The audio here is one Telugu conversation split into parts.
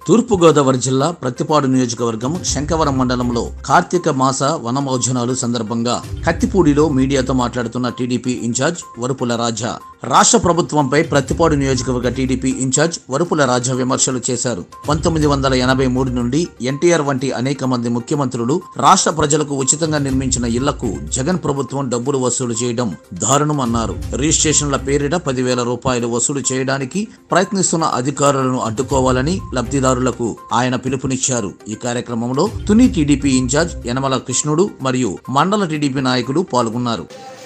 తూర్పుగోదావరి జిల్లా ప్రత్తిపాడు నియోజకవర్గం శంకవరం మండలంలో కార్తీక మాస వనమోజనాలు సందర్భంగా కత్తిపూడిలో మీడియాతో మాట్లాడుతున్న టీడీపీ ఇన్ఛార్జ్ వరుపుల రాజా రాష్ట్ర ప్రభుత్వంపై ప్రత్తిపాడు నియోజకవర్గ టీడీపీ ఇన్ఛార్జ్ వరుపుల రాజా విమర్శలు చేశారు పంతొమ్మిది వందల ఎనభై మూడు నుండి ఎన్టీఆర్ వంటి అనేక మంది ముఖ్యమంత్రులు రాష్ట్ర ప్రజలకు ఉచితంగా నిర్మించిన ఇళ్లకు జగన్ ప్రభుత్వం డబ్బులు వసూలు చేయడం దారుణం అన్నారు రిజిస్ట్రేషన్ల పేరిట పదివేల రూపాయలు వసూలు చేయడానికి ప్రయత్నిస్తున్న అధికారులను అడ్డుకోవాలని లబ్ధిదారులకు ఆయన పిలుపునిచ్చారు ఈ కార్యక్రమంలో తుని టీడీపీ ఇన్ఛార్జ్ యనమల కృష్ణుడు మరియు మండల టీడీపీ నాయకులు పాల్గొన్నారు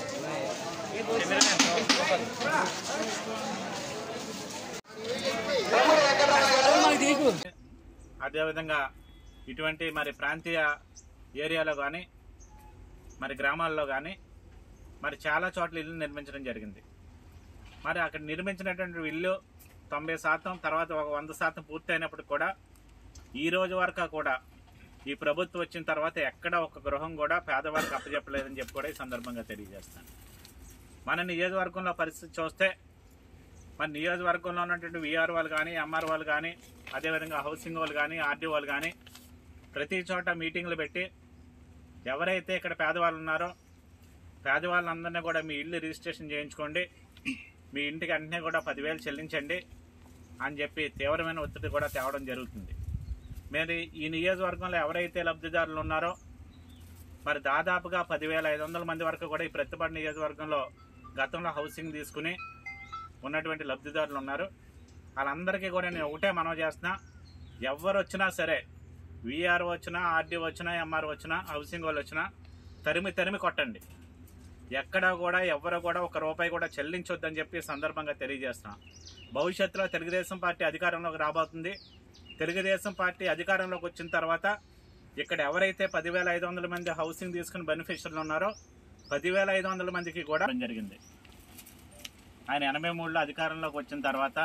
అదేవిధంగా ఇటువంటి మరి ప్రాంతీయ ఏరియాలో కానీ మరి గ్రామాల్లో కానీ మరి చాలా చోట్ల ఇల్లు నిర్మించడం జరిగింది మరి అక్కడ నిర్మించినటువంటి ఇల్లు తొంభై శాతం తర్వాత ఒక వంద శాతం పూర్తయినప్పుడు కూడా ఈ రోజు వరకు కూడా ఈ ప్రభుత్వం వచ్చిన తర్వాత ఎక్కడ ఒక గృహం కూడా పేదవారికి అప్పచెప్పలేదని చెప్పి కూడా ఈ సందర్భంగా తెలియజేస్తాను మన నియోజకవర్గంలో పరిస్థితి చూస్తే మన నియోజకవర్గంలో ఉన్నటువంటి విఆర్ వాళ్ళు కానీ ఎంఆర్ వాళ్ళు కానీ అదేవిధంగా హౌసింగ్ వాళ్ళు కానీ ఆర్డీ వాళ్ళు కానీ ప్రతి చోట మీటింగ్లు పెట్టి ఎవరైతే ఇక్కడ పేదవాళ్ళు ఉన్నారో పేదవాళ్ళందరినీ కూడా మీ ఇల్లు రిజిస్ట్రేషన్ చేయించుకోండి మీ ఇంటికి అన్నీ కూడా పదివేలు చెల్లించండి అని చెప్పి తీవ్రమైన ఒత్తిడి కూడా తేవడం జరుగుతుంది మరి ఈ నియోజకవర్గంలో ఎవరైతే లబ్ధిదారులు ఉన్నారో మరి దాదాపుగా పదివేల ఐదు వందల మంది వరకు కూడా ఈ ప్రతిపాడు నియోజకవర్గంలో గతంలో హౌసింగ్ తీసుకుని ఉన్నటువంటి లబ్ధిదారులు ఉన్నారు వాళ్ళందరికీ కూడా నేను ఒకటే మనవి చేస్తున్నా ఎవరు వచ్చినా సరే విఆర్ వచ్చినా ఆర్డీ వచ్చినా ఎంఆర్ వచ్చినా హౌసింగ్ వాళ్ళు వచ్చినా తరిమి తరిమి కొట్టండి ఎక్కడా కూడా ఎవరు కూడా ఒక రూపాయి కూడా చెల్లించొద్దని చెప్పి ఈ సందర్భంగా తెలియజేస్తున్నాం భవిష్యత్తులో తెలుగుదేశం పార్టీ అధికారంలోకి రాబోతుంది తెలుగుదేశం పార్టీ అధికారంలోకి వచ్చిన తర్వాత ఇక్కడ ఎవరైతే పదివేల ఐదు వందల మంది హౌసింగ్ తీసుకుని బెనిఫిషియర్లు ఉన్నారో పదివేల ఐదు వందల మందికి కూడా జరిగింది ఆయన ఎనభై మూడులో అధికారంలోకి వచ్చిన తర్వాత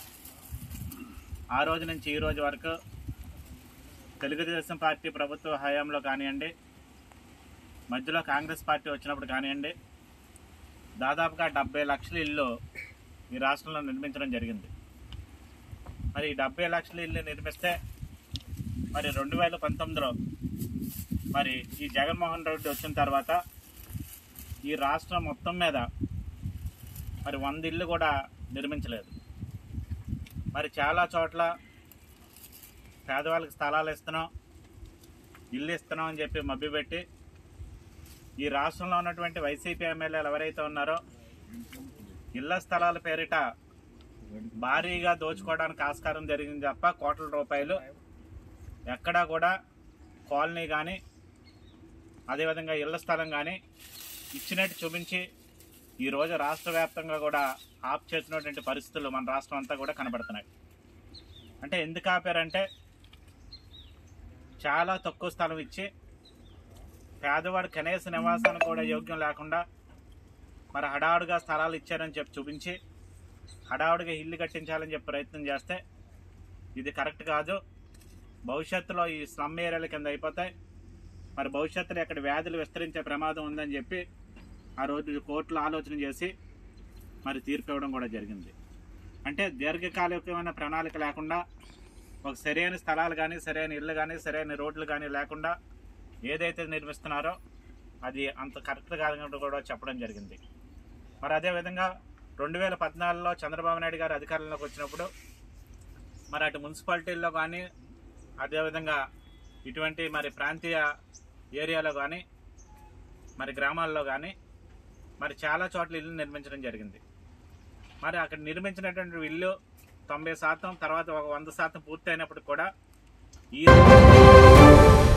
ఆ రోజు నుంచి ఈ రోజు వరకు తెలుగుదేశం పార్టీ ప్రభుత్వ హయాంలో కానివ్వండి మధ్యలో కాంగ్రెస్ పార్టీ వచ్చినప్పుడు కానివ్వండి దాదాపుగా డెబ్బై లక్షల ఇల్లు ఈ రాష్ట్రంలో నిర్మించడం జరిగింది మరి ఈ డెబ్బై లక్షల ఇల్లు నిర్మిస్తే మరి రెండు వేల పంతొమ్మిదిలో మరి ఈ జగన్మోహన్ రెడ్డి వచ్చిన తర్వాత ఈ రాష్ట్రం మొత్తం మీద మరి వంద ఇల్లు కూడా నిర్మించలేదు మరి చాలా చోట్ల పేదవాళ్ళకి స్థలాలు ఇస్తున్నాం ఇల్లు ఇస్తున్నాం అని చెప్పి మభ్యపెట్టి ఈ రాష్ట్రంలో ఉన్నటువంటి వైసీపీ ఎమ్మెల్యేలు ఎవరైతే ఉన్నారో ఇళ్ల స్థలాల పేరిట భారీగా దోచుకోవడానికి ఆస్కారం జరిగింది తప్ప కోట్ల రూపాయలు ఎక్కడా కూడా కాలనీ కానీ అదేవిధంగా ఇళ్ల స్థలం కానీ ఇచ్చినట్టు చూపించి ఈరోజు రాష్ట్ర వ్యాప్తంగా కూడా ఆప్ చేసినటువంటి పరిస్థితులు మన రాష్ట్రం అంతా కూడా కనబడుతున్నాయి అంటే ఎందుకు ఆపారంటే చాలా తక్కువ స్థలం ఇచ్చి పేదవాడు కనీస నివాసానికి కూడా యోగ్యం లేకుండా మరి హడావుడిగా స్థలాలు ఇచ్చారని చెప్పి చూపించి హడావుడిగా ఇల్లు కట్టించాలని చెప్పి ప్రయత్నం చేస్తే ఇది కరెక్ట్ కాదు భవిష్యత్తులో ఈ స్లమ్ ఏరియాల కింద అయిపోతాయి మరి భవిష్యత్తులో ఇక్కడ వ్యాధులు విస్తరించే ప్రమాదం ఉందని చెప్పి ఆ రోజు కోర్టులో ఆలోచన చేసి మరి తీర్పు ఇవ్వడం కూడా జరిగింది అంటే దీర్ఘకాలికమైన ప్రణాళిక లేకుండా ఒక సరైన స్థలాలు కానీ సరైన ఇళ్ళు కానీ సరైన రోడ్లు కానీ లేకుండా ఏదైతే నిర్మిస్తున్నారో అది అంత కరెక్ట్ కాదని కూడా చెప్పడం జరిగింది మరి అదేవిధంగా రెండు వేల పద్నాలుగులో చంద్రబాబు నాయుడు గారు అధికారంలోకి వచ్చినప్పుడు మరి అటు మున్సిపాలిటీల్లో కానీ అదేవిధంగా ఇటువంటి మరి ప్రాంతీయ ఏరియాలో కానీ మరి గ్రామాల్లో కానీ మరి చాలా చోట్ల ఇల్లు నిర్మించడం జరిగింది మరి అక్కడ నిర్మించినటువంటి ఇల్లు తొంభై శాతం తర్వాత ఒక వంద శాతం పూర్తయినప్పుడు కూడా ఈ